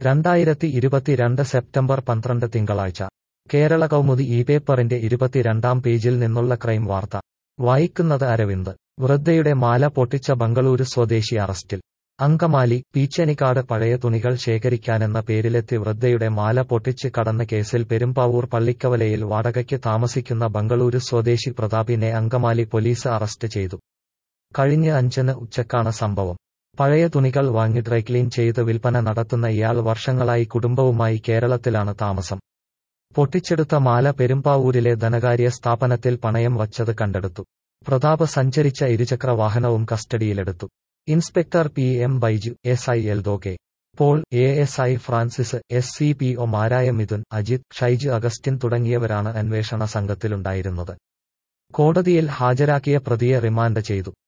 രണ്ടായിരത്തി ഇരുപത്തിരണ്ട് സെപ്റ്റംബർ പന്ത്രണ്ട് തിങ്കളാഴ്ച കേരള കൗമുദി ഈ പേപ്പറിന്റെ ഇരുപത്തിരണ്ടാം പേജിൽ നിന്നുള്ള ക്രൈം വാർത്ത വായിക്കുന്നത് അരവിന്ദ് വൃദ്ധയുടെ മാല പൊട്ടിച്ച ബംഗളൂരു സ്വദേശി അറസ്റ്റിൽ അങ്കമാലി പീച്ചനിക്കാട് പഴയ തുണികൾ ശേഖരിക്കാനെന്ന പേരിലെത്തി വൃദ്ധയുടെ മാല പൊട്ടിച്ച് കടന്ന കേസിൽ പെരുമ്പാവൂർ പള്ളിക്കവലയിൽ വാടകയ്ക്ക് താമസിക്കുന്ന ബംഗളൂരു സ്വദേശി പ്രതാപിനെ അങ്കമാലി പോലീസ് അറസ്റ്റ് ചെയ്തു കഴിഞ്ഞ അഞ്ചിന് ഉച്ചക്കാണ് സംഭവം പഴയ തുണികൾ വാങ്ങി ഡ്രൈക്ലീൻ ചെയ്ത് വിൽപ്പന നടത്തുന്ന ഇയാൾ വർഷങ്ങളായി കുടുംബവുമായി കേരളത്തിലാണ് താമസം പൊട്ടിച്ചെടുത്ത മാല പെരുമ്പാവൂരിലെ ധനകാര്യ സ്ഥാപനത്തിൽ പണയം വച്ചത് കണ്ടെടുത്തു പ്രതാപ് സഞ്ചരിച്ച ഇരുചക്ര വാഹനവും കസ്റ്റഡിയിലെടുത്തു inspector P M Baiju S I Eldho K Paul A S I Francis S C P ഒമാരായ മിഥുൻ അജിത് ഷൈജു അഗസ്റ്റിൻ തുടങ്ങിയവരാണ് അന്വേഷണ സംഘത്തിലുണ്ടായിരുന്നത് കോടതിയിൽ ഹാജരാക്കിയ പ്രതിയെ റിമാൻഡ് ചെയ്തു